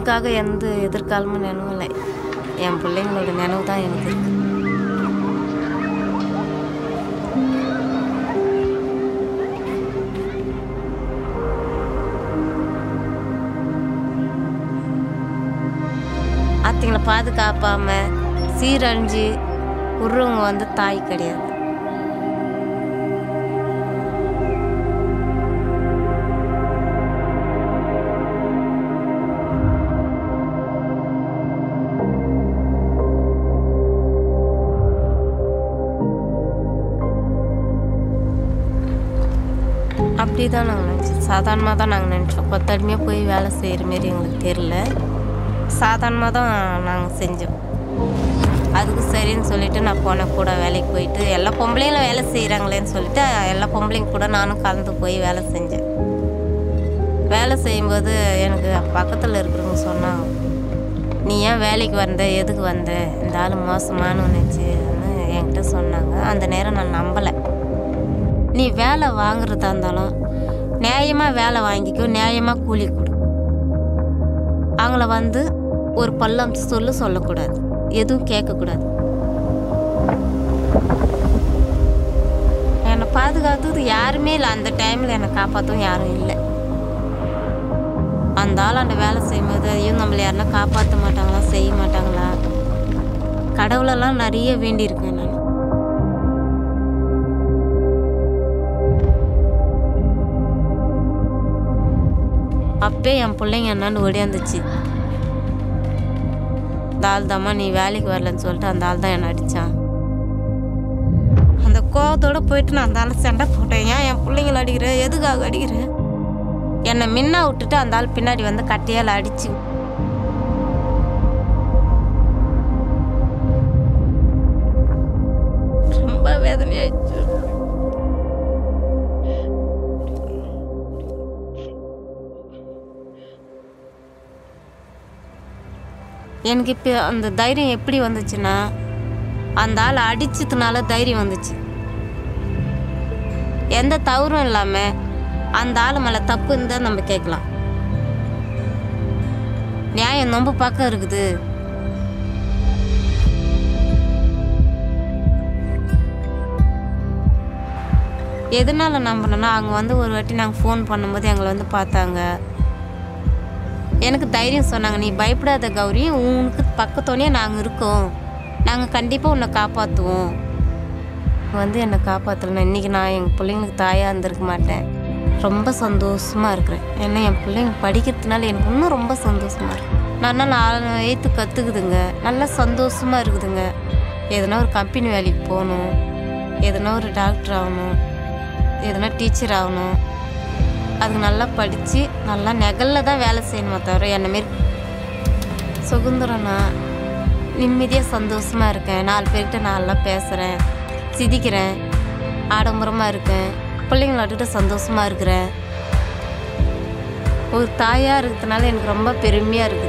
அவங்களுக்காக எந்த எதிர்காலமும் நினைவு இல்லை என் பிள்ளைங்களோட நினைவு தான் எனக்கு இருக்கு அத்தைங்களை பாதுகாப்பாம சீரழிஞ்சு உருவங்க வந்து தாய் கிடையாது அப்படி தான் நாங்கள் நினச்சோம் சாதாரணமாக தான் நாங்கள் நினச்சோம் கொத்தடிமையாக போய் வேலை செய்கிற மாரி எங்களுக்கு தெரில சாதாரணமாக தான் நாங்கள் செஞ்சோம் அதுக்கு சரின்னு சொல்லிட்டு நான் போனேன் கூட வேலைக்கு போயிட்டு எல்லா பொம்பளைங்களும் வேலை செய்கிறாங்களேன்னு சொல்லிட்டு எல்லா பொம்பளைங்க கூட நானும் கலந்து போய் வேலை செஞ்சேன் வேலை செய்யும்போது எனக்கு பக்கத்தில் இருக்கிறவங்க சொன்னாங்க நீ ஏன் வேலைக்கு வந்த எதுக்கு வந்த இந்த ஆள் மோசமானவனுச்சுன்னு என்கிட்ட சொன்னாங்க அந்த நேரம் நான் நம்பலை நீ வேலை வாங்குறதா இருந்தாலும் நியாயமாக வேலை வாங்கிக்கோ நியாயமாக கூலி கொடு அவங்கள வந்து ஒரு பள்ளம் சொல்லு சொல்லக்கூடாது எதுவும் கேட்கக்கூடாது என்னை பாதுகாத்தது யாருமே இல்லை அந்த டைமில் என்னை காப்பாற்றவும் யாரும் இல்லை அந்த ஆள் அந்த வேலை செய்யும்போது ஐயோ நம்மளை யாருன்னா காப்பாற்ற மாட்டாங்களா செய்ய மாட்டாங்களா கடவுளெல்லாம் நிறைய வேண்டியிருக்கேன் நான் அப்பே என் பிள்ளைங்க என்னான்னு ஓடியாந்துச்சு இந்த ஆள் தாம்மா நீ வேலைக்கு வரலன்னு சொல்லிட்டு அந்த ஆள் தான் என்னை அடித்தான் அந்த கோவத்தோட போயிட்டு நான் அந்த ஆள் சண்டை போட்டேன் ஏன் என் பிள்ளைங்கள அடிக்கிற எதுக்காக அடிக்கிற என்னை முன்ன விட்டுட்டு அந்த ஆள் பின்னாடி வந்து கட்டையால் அடிச்சு ரொம்ப வேதனையாயிடுச்சு எனக்கு இப்போ அந்த தைரியம் எப்படி வந்துச்சுன்னா அந்த ஆள் அடிச்சதுனால தைரியம் வந்துச்சு எந்த தவறும் இல்லாமல் அந்த ஆள் மேலே தப்பு இருந்தால் நம்ம கேட்கலாம் நியாயம் நம்ம பக்கம் இருக்குது எதனால நம்பினோன்னா அவங்க வந்து ஒரு வாட்டி நாங்கள் ஃபோன் பண்ணும்போது எங்களை வந்து பார்த்தாங்க எனக்கு தைரியம் சொன்னாங்க நீ பயப்படாத கௌரி உனக்கு பக்கத்தோடனே நாங்கள் இருக்கோம் நாங்கள் கண்டிப்பாக உன்னை காப்பாற்றுவோம் வந்து என்னை காப்பாற்றலன்னா இன்றைக்கி நான் எங்கள் பிள்ளைங்களுக்கு தாயாக இருந்திருக்க மாட்டேன் ரொம்ப சந்தோஷமாக இருக்கிறேன் ஏன்னா என் பிள்ளைங்க படிக்கிறதுனால எனக்கு இன்னும் ரொம்ப சந்தோஷமாக இருக்கு நான் நாலு எய்த்து கற்றுக்குதுங்க நல்லா சந்தோஷமாக இருக்குதுங்க எதனா ஒரு கம்பெனி வேலைக்கு போகணும் எதனா ஒரு டாக்டர் ஆகணும் எதனா டீச்சர் ஆகணும் அதுக்கு நல்லா படித்து நல்லா நெகலில் தான் வேலை செய்யணுமே தவிர என்ன மாரி சுதந்திரம்னா நிம்மதியாக சந்தோஷமாக இருக்கேன் நாலு பேர்கிட்ட நான் நல்லா பேசுகிறேன் சிரிக்கிறேன் ஆடம்பரமாக இருக்கேன் பிள்ளைங்கள விட்டுட்டு சந்தோஷமாக இருக்கிறேன் ஒரு தாயாக இருக்கிறதுனால எனக்கு ரொம்ப பெருமையாக இருக்குது